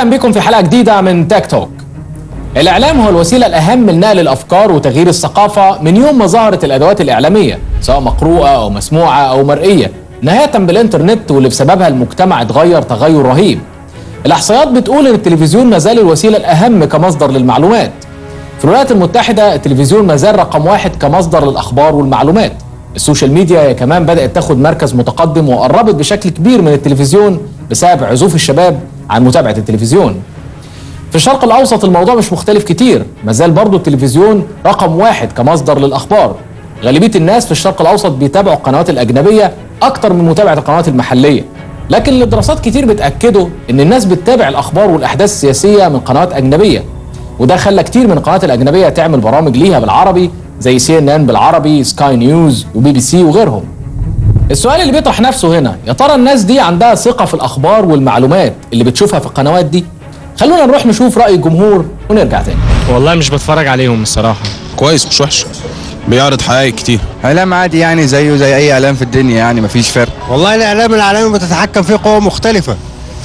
اهلا بكم في حلقه جديده من تاك توك الاعلام هو الوسيله الاهم لنقل الافكار وتغيير الثقافه من يوم ما ظهرت الادوات الاعلاميه سواء مقروءه او مسموعه او مرئيه نهايه بالانترنت واللي بسببها المجتمع اتغير تغير رهيب الاحصائيات بتقول ان التلفزيون ما زال الوسيله الاهم كمصدر للمعلومات في الولايات المتحده التلفزيون ما زال رقم واحد كمصدر للاخبار والمعلومات السوشيال ميديا كمان بدات تاخد مركز متقدم وقربت بشكل كبير من التلفزيون بسبب عزوف الشباب عن متابعه التلفزيون في الشرق الاوسط الموضوع مش مختلف كتير ما زال برضه التلفزيون رقم واحد كمصدر للاخبار غالبيه الناس في الشرق الاوسط بيتابعوا القنوات الاجنبيه اكتر من متابعه القنوات المحليه لكن الدراسات كتير بتاكدوا ان الناس بتتابع الاخبار والاحداث السياسيه من قنوات اجنبيه وده خلى كتير من القنوات الاجنبيه تعمل برامج ليها بالعربي زي سي ان ان بالعربي سكاي نيوز وبي بي سي وغيرهم السؤال اللي بيطرح نفسه هنا يا ترى الناس دي عندها ثقه في الاخبار والمعلومات اللي بتشوفها في القنوات دي خلونا نروح نشوف راي الجمهور ونرجع تاني والله مش بتفرج عليهم الصراحة كويس مش وحش بيعرض حقائق كتير اعلام عادي يعني زيه زي اي اعلام في الدنيا يعني مفيش فرق والله الاعلام العالمي بتتحكم فيه قوى مختلفه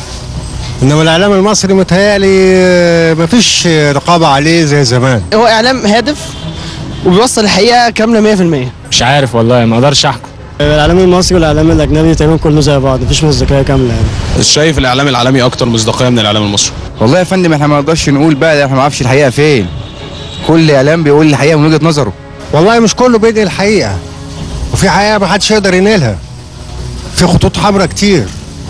انما الاعلام المصري متهيألي آه، مفيش رقابه عليه زي زمان هو اعلام هادف وبيوصل الحقيقه كامله 100% مش عارف والله ما اقدرش احكم الاعلام المصري والاعلام الاجنبي تقريبا كله زي بعض مفيش مصداقيه كامله يعني شايف الاعلام العالمي اكتر مصداقيه من الاعلام المصري والله يا فندم احنا ما نقدرش نقول بقى ده احنا ما نعرفش الحقيقه فين كل اعلام بيقول الحقيقه من وجهه نظره والله مش كله بيدي الحقيقه وفي حقيقه ما حدش يقدر ينقلها في خطوط حمراء كتير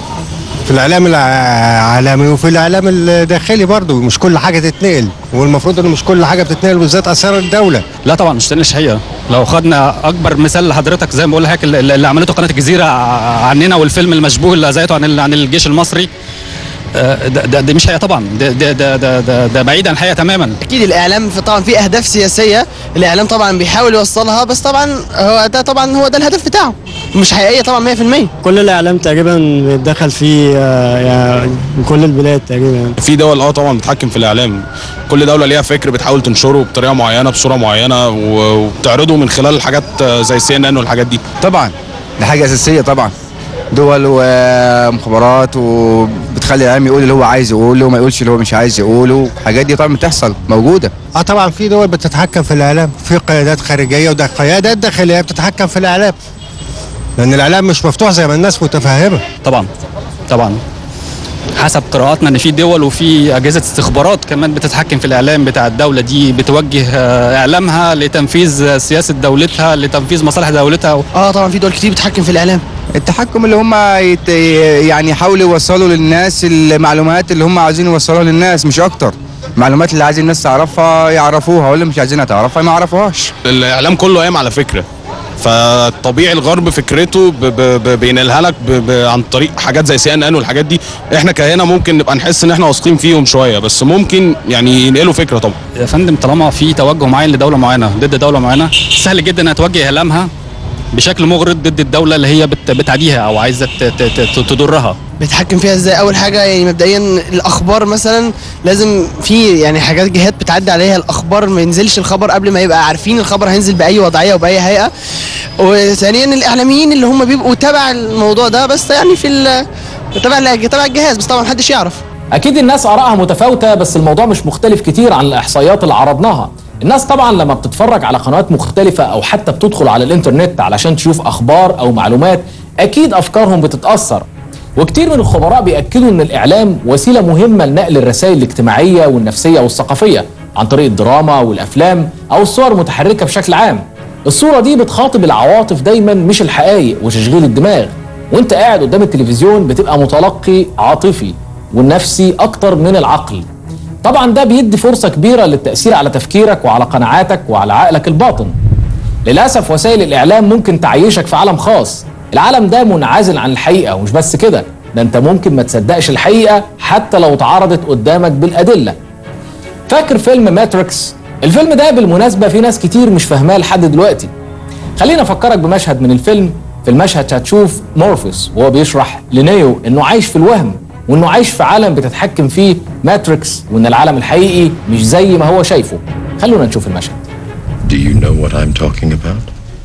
في الاعلام العالمي وفي الاعلام الداخلي برضه مش كل حاجه تتنقل والمفروض ان مش كل حاجه بتتنقل بالذات اسرار الدوله لا طبعا مش تنقلش حقيقه لو خدنا اكبر مثال لحضرتك زي ما بقول لك اللي اللي عملته قناه الجزيره عننا والفيلم المشبوه اللي اذاعته عن ال- عن الجيش المصري آه، ده, ده, ده مش حقيقه طبعا ده ده ده ده, ده, ده بعيد عن الحقيقه تماما اكيد الاعلام في طبعا في اهداف سياسيه الاعلام طبعا بيحاول يوصلها بس طبعا هو ده طبعا هو ده الهدف بتاعه مش حقيقيه طبعا 100% كل الاعلام تقريبا بيتدخل فيه آه، يعني من كل البلاد تقريبا يعني. في دول اه طبعا بتحكم في الاعلام كل دوله ليها فكر بتحاول تنشره بطريقه معينه بصوره معينه و- وبتعرضه من خلال الحاجات زي سي ان ان والحاجات دي طبعا دي حاجه اساسيه طبعا دول ومخابرات وبتخلي الاعلام يقول اللي هو عايز يقوله وما يقولش اللي هو مش عايز يقوله الحاجات دي طبعا بتحصل موجوده اه طبعا في دول بتتحكم في الاعلام في قيادات خارجيه وده قيادات داخليه بتتحكم في الاعلام لان الاعلام مش مفتوح زي ما الناس متفهمه طبعا طبعا حسب قراءاتنا ان في دول وفي اجهزه استخبارات كمان بتتحكم في الاعلام بتاع الدوله دي بتوجه آه، اعلامها لتنفيذ آه، سياسه دولتها لتنفيذ مصالح دولتها اه طبعا في دول كتير بتحكم في الاعلام التحكم اللي هم يت... يعني يحاولوا يوصلوا للناس المعلومات اللي هم عايزين يوصلوها للناس مش اكتر المعلومات اللي عايزين الناس تعرفها يعرفوها واللي مش عايزينها تعرفها ما يعرفوهاش الاعلام كله قايم على فكره فطبيعي الغرب فكرته ب- ب- ب- بينقلها لك ب- ب- عن طريق حاجات زي سي ان ان والحاجات دي احنا كهنا ممكن نبقى نحس ان احنا واثقين فيهم شويه بس ممكن يعني ينقلوا فكره طبعا يا فندم طالما في توجه معين لدوله معينه ضد دوله معينه سهل جدا انها توجه اعلامها بشكل مغرض ضد الدوله اللي هي بت- بتعاديها او عايزه ت- ت- ت- تضرها بيتحكم فيها ازاي اول حاجه يعني مبدئيا الاخبار مثلا لازم في يعني حاجات جهات بتعدي عليها الاخبار ما ينزلش الخبر قبل ما يبقى عارفين الخبر هينزل باي وضعيه وباي هيئه وثانيا الاعلاميين اللي هم بيبقوا تبع الموضوع ده بس يعني في ال- تبع تبع الجهاز بس طبعا محدش يعرف اكيد الناس ارائها متفاوته بس الموضوع مش مختلف كتير عن الاحصائيات اللي عرضناها الناس طبعا لما بتتفرج على قنوات مختلفه او حتى بتدخل على الانترنت علشان تشوف اخبار او معلومات اكيد افكارهم بتتاثر وكتير من الخبراء بيأكدوا ان الاعلام وسيله مهمه لنقل الرسائل الاجتماعيه والنفسيه والثقافيه عن طريق الدراما والافلام او الصور المتحركه بشكل عام الصوره دي بتخاطب العواطف دايما مش الحقائق وتشغيل الدماغ وانت قاعد قدام التلفزيون بتبقى متلقي عاطفي والنفسي اكتر من العقل طبعا ده بيدي فرصه كبيره للتاثير على تفكيرك وعلى قناعاتك وعلى عقلك الباطن للاسف وسائل الاعلام ممكن تعيشك في عالم خاص العالم ده منعزل عن الحقيقه ومش بس كده ده انت ممكن ما تصدقش الحقيقه حتى لو اتعرضت قدامك بالادله فاكر فيلم ماتريكس الفيلم ده بالمناسبه في ناس كتير مش فاهماه لحد دلوقتي خلينا افكرك بمشهد من الفيلم في المشهد هتشوف مورفيوس وهو بيشرح لنيو انه عايش في الوهم وانه عايش في عالم بتتحكم فيه ماتريكس وان العالم الحقيقي مش زي ما هو شايفه خلونا نشوف المشهد Do you know what I'm talking about?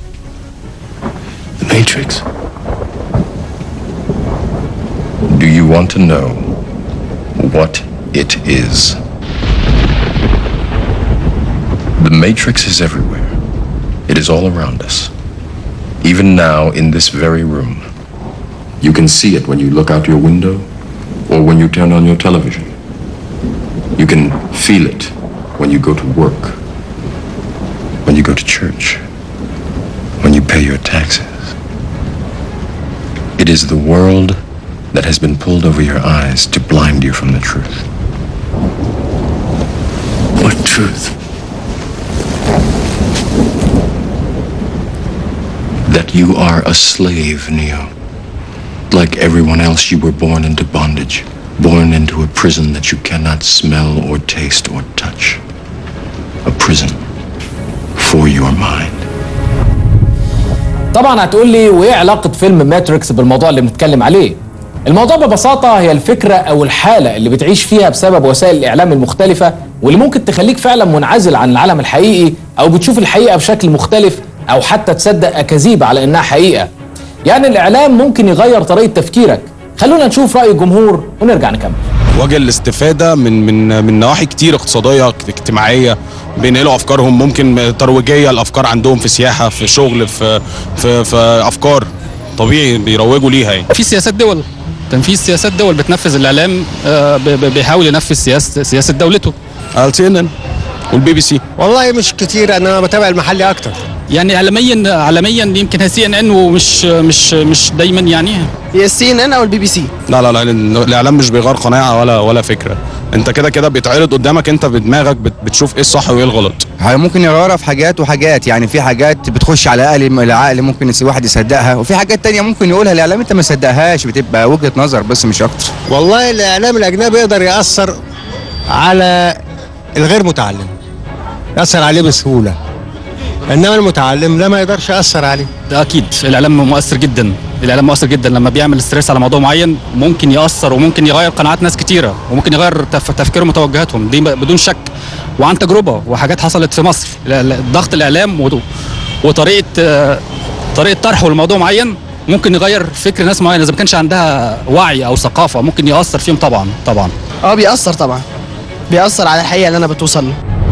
The Matrix. Do you want to know what it is. The Matrix is everywhere. It is all around us. Even now, in this very room. You can see it when you look out your window or when you turn on your television. You can feel it when you go to work, when you go to church, when you pay your taxes. It is the world that has been pulled over your eyes to blind you from the truth. What truth? That you are a slave, Neo. Like everyone else, you were born into bondage, born into a prison that you cannot smell or taste or touch. A prison for your mind. طبعا هتقول لي وايه علاقه فيلم ماتريكس بالموضوع اللي بنتكلم عليه الموضوع ببساطه هي الفكره او الحاله اللي بتعيش فيها بسبب وسائل الاعلام المختلفه واللي ممكن تخليك فعلا منعزل عن العالم الحقيقي او بتشوف الحقيقه بشكل مختلف او حتى تصدق اكاذيب على انها حقيقه يعني الاعلام ممكن يغير طريقه تفكيرك خلونا نشوف راي الجمهور ونرجع نكمل وجه الاستفاده من من من نواحي كتير اقتصاديه اجتماعيه بينقلوا افكارهم ممكن ترويجيه الافكار عندهم في سياحه في شغل في في, في افكار طبيعي بيروجوا ليها يعني في سياسات دول تنفيذ سياسات دول بتنفذ الاعلام آه، ب- ب- بيحاول ينفذ سياسه سياسه دولته السي ان ان والبي بي سي والله مش كتير انا بتابع المحلي اكتر يعني عالميا عالميا يمكن هي سي ان ان ومش مش مش دايما يعني هي السي ان ان او البي بي سي لا لا لا الاعلام مش بيغير قناعه ولا ولا فكره انت كده كده بيتعرض قدامك انت بدماغك بت- بتشوف ايه الصح وايه الغلط ممكن يغيرها في حاجات وحاجات يعني في حاجات بتخش على العقل العقل ممكن يس- واحد يصدقها وفي حاجات تانية ممكن يقولها الاعلام انت ما صدقهاش بتبقى وجهة نظر بس مش اكتر والله الاعلام الاجنبي يقدر ياثر على الغير متعلم ياثر عليه بسهوله انما المتعلم لا ما يقدرش ياثر عليه ده اكيد الاعلام مؤثر جدا الاعلام مؤثر جدا لما بيعمل ستريس على موضوع معين ممكن ياثر وممكن يغير قناعات ناس كتيره وممكن يغير تف- تفكيرهم وتوجهاتهم دي بدون شك وعن تجربه وحاجات حصلت في مصر لا- لا، ضغط الاعلام و- وطريقه آه، طريقه طرحه لموضوع معين ممكن يغير فكر ناس معينه اذا ما كانش عندها وعي او ثقافه ممكن ياثر فيهم طبعا طبعا اه بيأثر طبعا بيأثر على الحقيقه اللي انا بتوصل له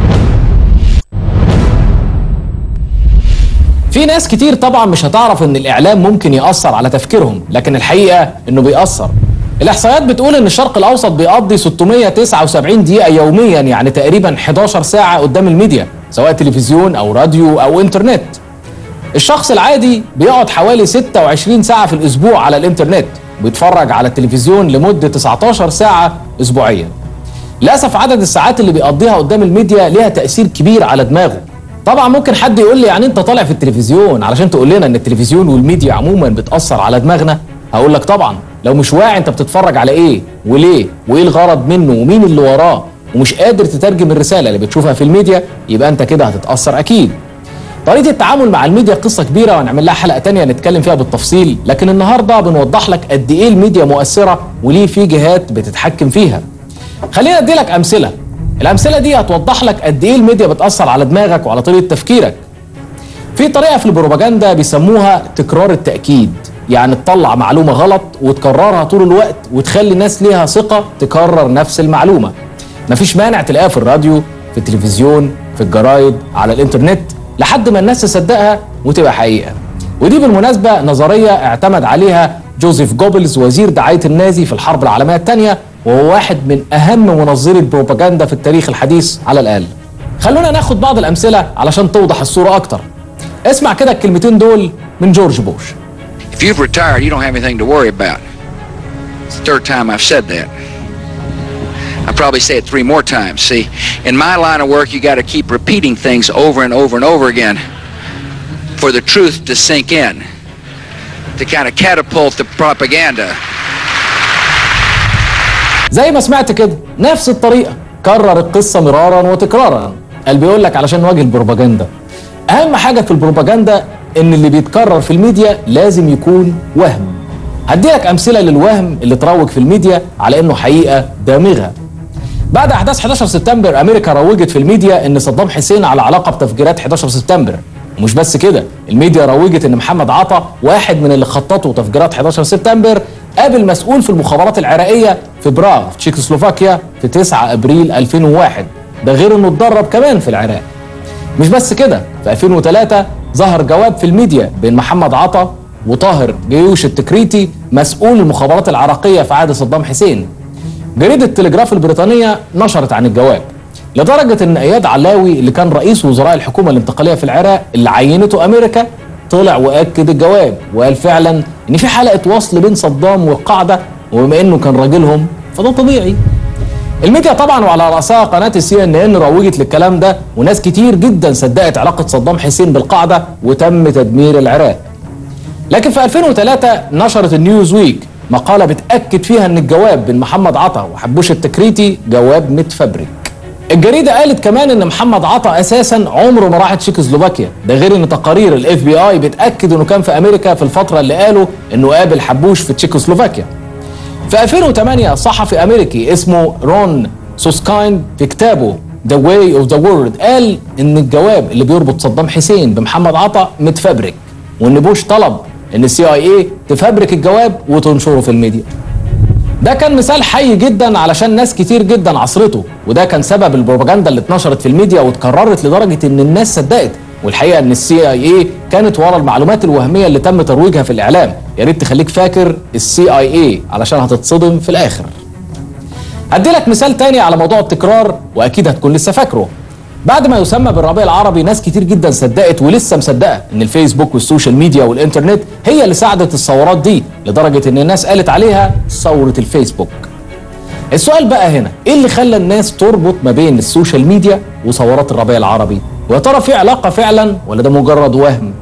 في ناس كتير طبعا مش هتعرف ان الاعلام ممكن ياثر على تفكيرهم لكن الحقيقه انه بيأثر الاحصائيات بتقول ان الشرق الاوسط بيقضي 679 دقيقه يوميا يعني تقريبا 11 ساعه قدام الميديا سواء تلفزيون او راديو او انترنت الشخص العادي بيقعد حوالي 26 ساعه في الاسبوع على الانترنت وبيتفرج على التلفزيون لمده 19 ساعه اسبوعيا للاسف عدد الساعات اللي بيقضيها قدام الميديا ليها تاثير كبير على دماغه طبعا ممكن حد يقول لي يعني انت طالع في التلفزيون علشان تقول لنا ان التلفزيون والميديا عموما بتاثر على دماغنا هقول لك طبعا لو مش واعي انت بتتفرج على ايه وليه وايه الغرض منه ومين اللي وراه ومش قادر تترجم الرساله اللي بتشوفها في الميديا يبقى انت كده هتتاثر اكيد طريقة التعامل مع الميديا قصة كبيرة وهنعمل لها حلقة تانية نتكلم فيها بالتفصيل لكن النهاردة بنوضح لك قد ايه الميديا مؤثرة وليه في جهات بتتحكم فيها خلينا ادي لك امثله الامثله دي هتوضح لك قد ايه الميديا بتاثر على دماغك وعلى طريقه تفكيرك في طريقه في البروباجندا بيسموها تكرار التاكيد يعني تطلع معلومه غلط وتكررها طول الوقت وتخلي الناس ليها ثقه تكرر نفس المعلومه مفيش مانع تلاقيها في الراديو في التلفزيون في الجرايد على الانترنت لحد ما الناس تصدقها وتبقى حقيقه ودي بالمناسبه نظريه اعتمد عليها جوزيف جوبلز وزير دعايه النازي في الحرب العالميه الثانيه وهو واحد من اهم منظري البروباجندا في التاريخ الحديث على الاقل خلونا ناخد بعض الامثله علشان توضح الصوره اكتر اسمع كده الكلمتين دول من جورج بوش If you've retired, you don't have anything to worry about. It's the third time I've said that. I'll probably say it three more times. See, in my line of work, you got to keep repeating things over and over and over again for the truth to sink in, to kind of catapult the propaganda. زي ما سمعت كده نفس الطريقه كرر القصه مرارا وتكرارا قال بيقول لك علشان نواجه البروباجندا اهم حاجه في البروباجندا ان اللي بيتكرر في الميديا لازم يكون وهم هدي لك امثله للوهم اللي تروج في الميديا على انه حقيقه دامغه بعد احداث 11 سبتمبر امريكا روجت في الميديا ان صدام حسين على علاقه بتفجيرات 11 سبتمبر ومش بس كده الميديا روجت ان محمد عطا واحد من اللي خططوا تفجيرات 11 سبتمبر قابل مسؤول في المخابرات العراقيه في براغ في تشيكوسلوفاكيا في 9 ابريل 2001 ده غير انه اتدرب كمان في العراق مش بس كده في 2003 ظهر جواب في الميديا بين محمد عطا وطاهر جيوش التكريتي مسؤول المخابرات العراقية في عهد صدام حسين جريدة التلجراف البريطانية نشرت عن الجواب لدرجة ان اياد علاوي اللي كان رئيس وزراء الحكومة الانتقالية في العراق اللي عينته امريكا طلع واكد الجواب وقال فعلا ان في حلقة وصل بين صدام والقاعدة وبما انه كان راجلهم فده طبيعي الميديا طبعا وعلى راسها قناه السي ان ان روجت للكلام ده وناس كتير جدا صدقت علاقه صدام حسين بالقاعده وتم تدمير العراق. لكن في 2003 نشرت النيوز ويك مقاله بتاكد فيها ان الجواب بين محمد عطا وحبوش التكريتي جواب متفبرك. الجريده قالت كمان ان محمد عطا اساسا عمره ما راح تشيكوسلوفاكيا ده غير ان تقارير الاف بي اي بتاكد انه كان في امريكا في الفتره اللي قالوا انه قابل حبوش في تشيكوسلوفاكيا. في 2008 صحفي امريكي اسمه رون سوسكاين في كتابه The Way of the World قال ان الجواب اللي بيربط صدام حسين بمحمد عطا متفبرك وان بوش طلب ان السي اي اي تفبرك الجواب وتنشره في الميديا ده كان مثال حي جدا علشان ناس كتير جدا عصرته وده كان سبب البروباجندا اللي اتنشرت في الميديا واتكررت لدرجه ان الناس صدقت والحقيقه ان السي اي اي كانت ورا المعلومات الوهميه اللي تم ترويجها في الاعلام يا ريت تخليك فاكر السي اي اي علشان هتتصدم في الاخر هدي لك مثال تاني على موضوع التكرار واكيد هتكون لسه فاكره بعد ما يسمى بالربيع العربي ناس كتير جدا صدقت ولسه مصدقه ان الفيسبوك والسوشيال ميديا والانترنت هي اللي ساعدت الثورات دي لدرجه ان الناس قالت عليها ثوره الفيسبوك السؤال بقى هنا ايه اللي خلى الناس تربط ما بين السوشيال ميديا وثورات الربيع العربي ويا ترى في علاقه فعلا ولا ده مجرد وهم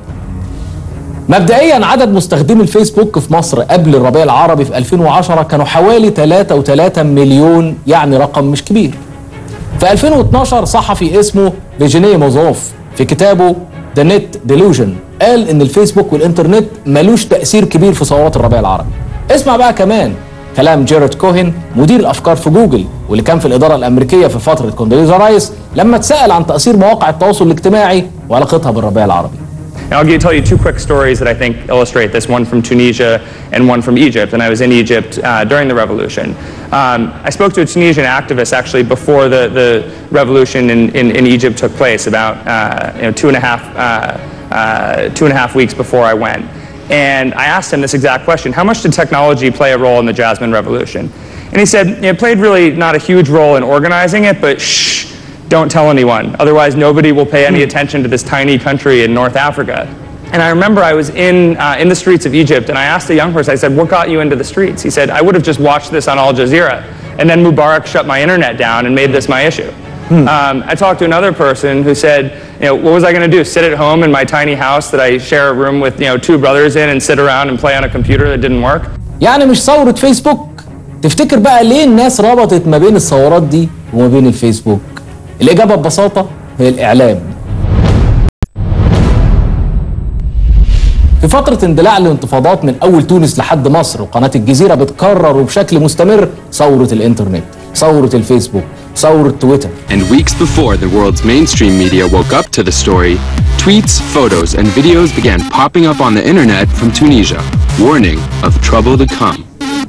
مبدئيا عدد مستخدمي الفيسبوك في مصر قبل الربيع العربي في 2010 كانوا حوالي 3.3 مليون يعني رقم مش كبير في 2012 صحفي اسمه فيجيني موزوف في كتابه ذا نت ديلوجن قال ان الفيسبوك والانترنت ملوش تاثير كبير في ثورات الربيع العربي اسمع بقى كمان كلام جيرد كوهن مدير الافكار في جوجل واللي كان في الاداره الامريكيه في فتره كوندوليزا رايس لما اتسال عن تاثير مواقع التواصل الاجتماعي وعلاقتها بالربيع العربي And I'll give, tell you two quick stories that I think illustrate this, one from Tunisia and one from Egypt. And I was in Egypt uh, during the revolution. Um, I spoke to a Tunisian activist actually before the, the revolution in, in, in Egypt took place, about uh, you know, two, and a half, uh, uh, two and a half weeks before I went. And I asked him this exact question How much did technology play a role in the Jasmine Revolution? And he said it played really not a huge role in organizing it, but shh, don't tell anyone. Otherwise, nobody will pay any attention to this tiny country in North Africa. And I remember I was in, uh, in the streets of Egypt and I asked a young person, I said, What got you into the streets? He said, I would have just watched this on Al Jazeera. And then Mubarak shut my internet down and made this my issue. Um, I talked to another person who said, you know, what was I going to do? Sit at home in my tiny house that I share a room with, you know, two brothers in and sit around and play on a computer that didn't work? يعني مش ثورة فيسبوك تفتكر بقى ليه الناس ربطت ما بين الثورات دي وما بين الفيسبوك الإجابة ببساطة هي الإعلام في فترة اندلاع الانتفاضات من أول تونس لحد مصر وقناة الجزيرة بتكرر وبشكل مستمر ثورة الإنترنت ثورة الفيسبوك ثورة تويتر And weeks before the world's mainstream media woke up to the story, tweets, photos, and videos began popping up on the internet from Tunisia, warning of trouble to come.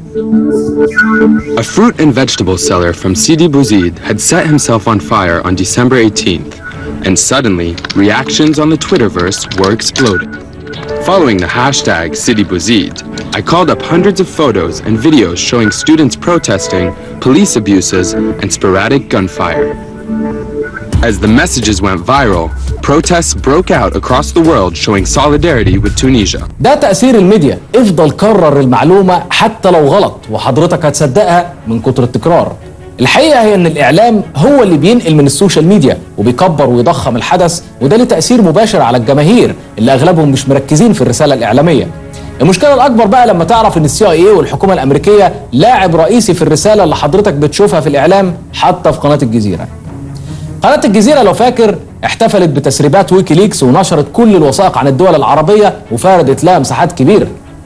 A fruit and vegetable seller from Sidi Bouzid had set himself on fire on December 18th, and suddenly, reactions on the Twitterverse were exploding. Following the hashtag Sidi Bouzid, I called up hundreds of photos and videos showing students protesting, police abuses, and sporadic gunfire. As the messages went viral, protests broke out across the world showing solidarity with Tunisia. ده تأثير الميديا افضل كرر المعلومة حتى لو غلط وحضرتك هتصدقها من كتر التكرار الحقيقة هي ان الاعلام هو اللي بينقل من السوشيال ميديا وبيكبر ويضخم الحدث وده له تأثير مباشر على الجماهير اللي اغلبهم مش مركزين في الرسالة الاعلامية المشكلة الأكبر بقى لما تعرف إن السي اي والحكومة الأمريكية لاعب رئيسي في الرسالة اللي حضرتك بتشوفها في الإعلام حتى في قناة الجزيرة. قناة الجزيرة لو فاكر احتفلت بتسريبات ويكيليكس ونشرت كل الوثائق عن الدول العربية وفردت لها مساحات كبيرة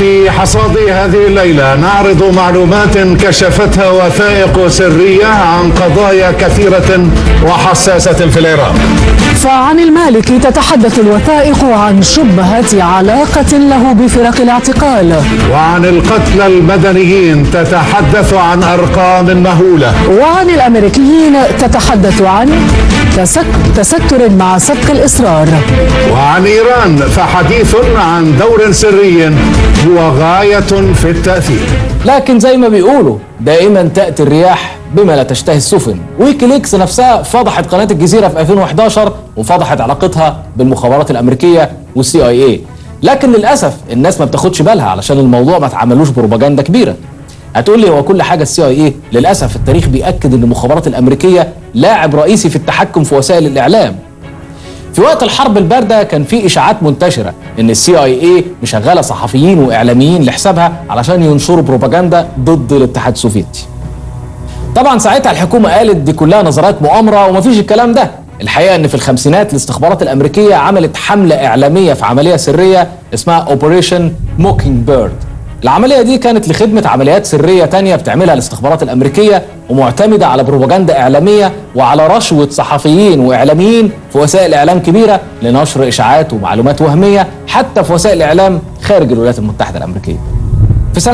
في حصاد هذه الليلة نعرض معلومات كشفتها وثائق سرية عن قضايا كثيرة وحساسة في العراق فعن المالكي تتحدث الوثائق عن شبهة علاقة له بفرق الاعتقال وعن القتلى المدنيين تتحدث عن أرقام مهولة وعن الأمريكيين تتحدث عن تسك تستر مع سبق الإصرار وعن إيران فحديث عن دور سري هو غاية في التأثير لكن زي ما بيقولوا دائما تأتي الرياح بما لا تشتهي السفن ويكيليكس نفسها فضحت قناة الجزيرة في 2011 وفضحت علاقتها بالمخابرات الأمريكية والسي اي اي لكن للأسف الناس ما بتاخدش بالها علشان الموضوع ما اتعملوش بروباجندا كبيرة هتقول لي هو كل حاجة السي اي اي للأسف التاريخ بيأكد ان المخابرات الأمريكية لاعب رئيسي في التحكم في وسائل الإعلام في وقت الحرب الباردة كان في إشاعات منتشرة إن السي اي اي مشغلة صحفيين وإعلاميين لحسابها علشان ينشروا بروباجندا ضد الاتحاد السوفيتي طبعا ساعتها الحكومة قالت دي كلها نظريات مؤامرة ومفيش الكلام ده الحقيقة ان في الخمسينات الاستخبارات الامريكية عملت حملة اعلامية في عملية سرية اسمها اوبريشن موكينج بيرد العملية دي كانت لخدمة عمليات سرية تانية بتعملها الاستخبارات الأمريكية ومعتمدة على بروباجندا إعلامية وعلى رشوة صحفيين وإعلاميين في وسائل إعلام كبيرة لنشر إشاعات ومعلومات وهمية حتى في وسائل إعلام خارج الولايات المتحدة الأمريكية في سنة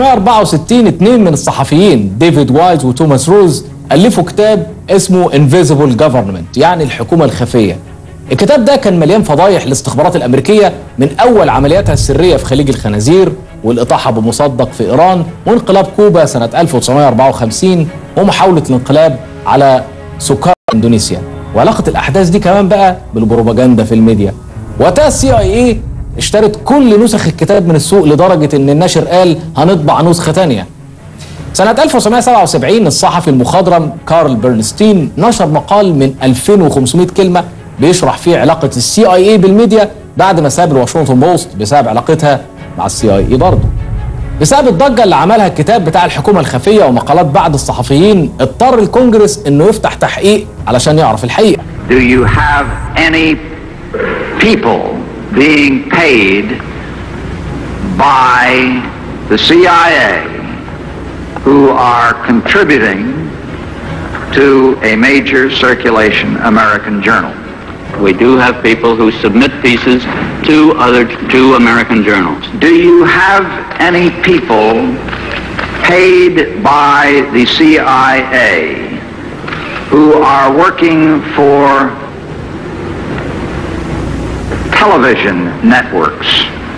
1964 اتنين من الصحفيين ديفيد وايز وتوماس روز ألفوا كتاب اسمه Invisible Government يعني الحكومة الخفية الكتاب ده كان مليان فضايح الاستخبارات الأمريكية من أول عملياتها السرية في خليج الخنازير والإطاحة بمصدق في إيران وانقلاب كوبا سنة 1954 ومحاولة الانقلاب على سكان إندونيسيا وعلاقة الأحداث دي كمان بقى بالبروباجندا في الميديا وقتها السي اي اي اشترت كل نسخ الكتاب من السوق لدرجة ان الناشر قال هنطبع نسخة تانية سنة 1977 الصحفي المخضرم كارل برنستين نشر مقال من 2500 كلمة بيشرح فيه علاقة السي اي اي بالميديا بعد ما ساب الواشنطن بوست بسبب علاقتها مع السي اي اي برضه بسبب الضجة اللي عملها الكتاب بتاع الحكومة الخفية ومقالات بعض الصحفيين اضطر الكونجرس انه يفتح تحقيق علشان يعرف الحقيقة Do you have any people being paid by the CIA who are contributing to a major circulation American journal? We do have people who submit pieces to other to American journals. Do you have any people paid by the CIA who are working for television networks?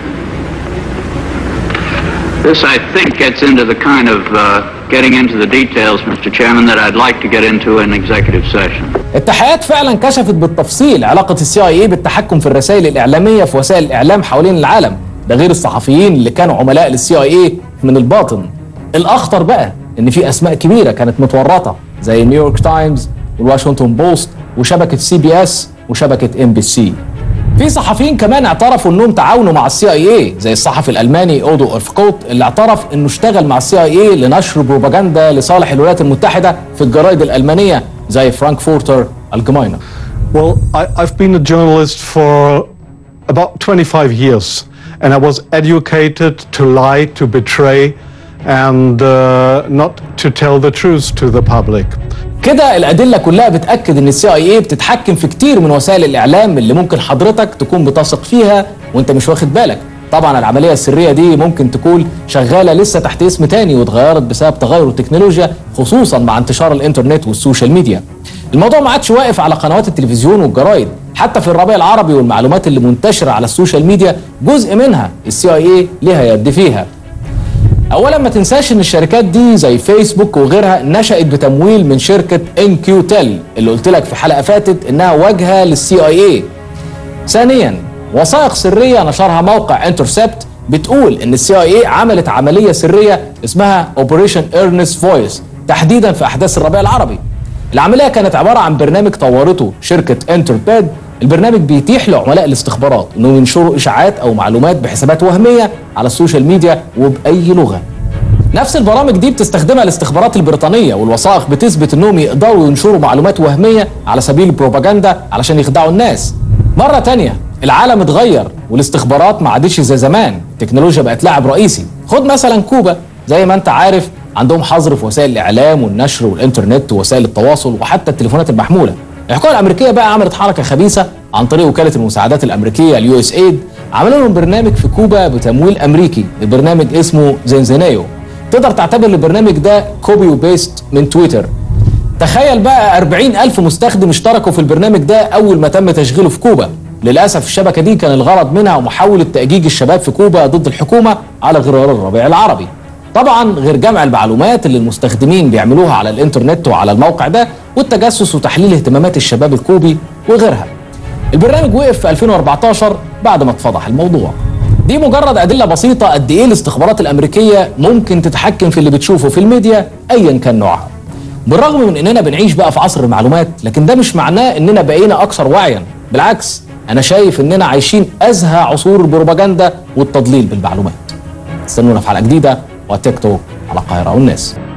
This, I think, gets into the kind of uh, getting into the details, Mr. Chairman, that I'd like to get into in executive session. التحقيقات فعلا كشفت بالتفصيل علاقة السي اي اي بالتحكم في الرسائل الإعلامية في وسائل الإعلام حوالين العالم ده غير الصحفيين اللي كانوا عملاء للسي اي اي من الباطن الأخطر بقى إن في أسماء كبيرة كانت متورطة زي نيويورك تايمز والواشنطن بوست وشبكة سي بي اس وشبكة ام بي سي في صحفيين كمان اعترفوا انهم تعاونوا مع السي اي اي زي الصحفي الالماني اودو اورفكوت اللي اعترف انه اشتغل مع السي اي اي لنشر بروباجندا لصالح الولايات المتحده في الجرايد الالمانيه زي فرانكفورتر الجماينه Well, I, I've been a journalist for about 25 years, and I was educated to lie, to betray, and uh, not to tell the truth to the public. كده الادله كلها بتاكد ان السي اي اي بتتحكم في كتير من وسائل الاعلام اللي ممكن حضرتك تكون بتثق فيها وانت مش واخد بالك طبعا العمليه السريه دي ممكن تكون شغاله لسه تحت اسم تاني واتغيرت بسبب تغير التكنولوجيا خصوصا مع انتشار الانترنت والسوشيال ميديا الموضوع ما عادش واقف على قنوات التلفزيون والجرايد حتى في الربيع العربي والمعلومات اللي منتشره على السوشيال ميديا جزء منها السي اي اي ليها يد فيها اولا ما تنساش ان الشركات دي زي فيسبوك وغيرها نشأت بتمويل من شركة ان كيو تيل اللي قلت لك في حلقة فاتت انها واجهة للسي اي اي ثانيا وثائق سرية نشرها موقع انترسبت بتقول ان السي اي اي عملت عملية سرية اسمها اوبريشن ايرنست فويس تحديدا في احداث الربيع العربي العملية كانت عبارة عن برنامج طورته شركة انترباد البرنامج بيتيح لعملاء الاستخبارات انهم ينشروا اشاعات او معلومات بحسابات وهميه على السوشيال ميديا وباي لغه. نفس البرامج دي بتستخدمها الاستخبارات البريطانيه والوثائق بتثبت انهم يقدروا ينشروا معلومات وهميه على سبيل البروباجندا علشان يخدعوا الناس. مره تانية العالم اتغير والاستخبارات ما عادتش زي زمان التكنولوجيا بقت لاعب رئيسي خد مثلا كوبا زي ما انت عارف عندهم حظر في وسائل الاعلام والنشر والانترنت ووسائل التواصل وحتى التليفونات المحموله الحكومه الامريكيه بقى عملت حركه خبيثه عن طريق وكاله المساعدات الامريكيه اليو اس ايد عملوا لهم برنامج في كوبا بتمويل امريكي البرنامج اسمه زنزانيو تقدر تعتبر البرنامج ده كوبي وبيست من تويتر تخيل بقى 40 ألف مستخدم اشتركوا في البرنامج ده أول ما تم تشغيله في كوبا للأسف الشبكة دي كان الغرض منها محاولة تأجيج الشباب في كوبا ضد الحكومة على غرار الربيع العربي طبعا غير جمع المعلومات اللي المستخدمين بيعملوها على الانترنت وعلى الموقع ده والتجسس وتحليل اهتمامات الشباب الكوبي وغيرها البرنامج وقف في 2014 بعد ما اتفضح الموضوع دي مجرد أدلة بسيطة قد إيه الاستخبارات الأمريكية ممكن تتحكم في اللي بتشوفه في الميديا أيا كان نوعها بالرغم من اننا بنعيش بقى في عصر المعلومات لكن ده مش معناه اننا بقينا اكثر وعيا بالعكس انا شايف اننا عايشين ازهى عصور البروباجندا والتضليل بالمعلومات استنونا في حلقه جديده وتيك توك على القاهره والناس